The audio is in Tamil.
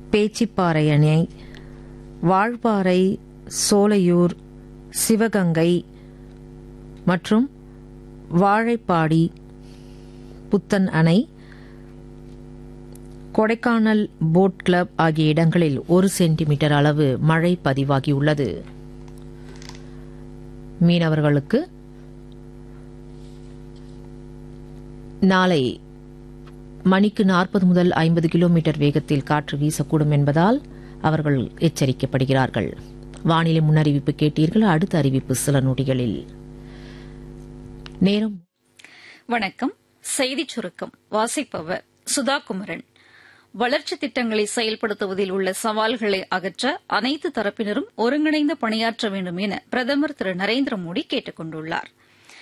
பேச்சிப்பாறை அணை வாழ்பாறை சோலையூர் சிவகங்கை மற்றும் வாழைப்பாடி புத்தன் அணை கொடைக்கானல் போட் கிளப் ஆகிய இடங்களில் ஒரு சென்டிமீட்டர் அளவு மழை பதிவாகியுள்ளது மீனவர்களுக்கு நாளை மணிக்கு நாற்பது முதல் ஐம்பது கிலோமீட்டர் வேகத்தில் காற்று வீசக்கூடும் என்பதால் அவர்கள் எச்சரிக்கப்படுகிறார்கள் வானிலை முன்னறிவிப்பு கேட்டீர்கள் அடுத்த அறிவிப்பு சில நொடிகளில் நேரம் வணக்கம் செய்திச் சுருக்கம் வாசிப்பவர் சுதா குமரன் வளர்ச்சித் திட்டங்களை செயல்படுத்துவதில் உள்ள சவால்களை அகற்ற அனைத்து தரப்பினரும் ஒருங்கிணைந்து பணியாற்ற வேண்டும் என பிரதமர் திரு நரேந்திர மோடி கேட்டுக் கொண்டுள்ளார்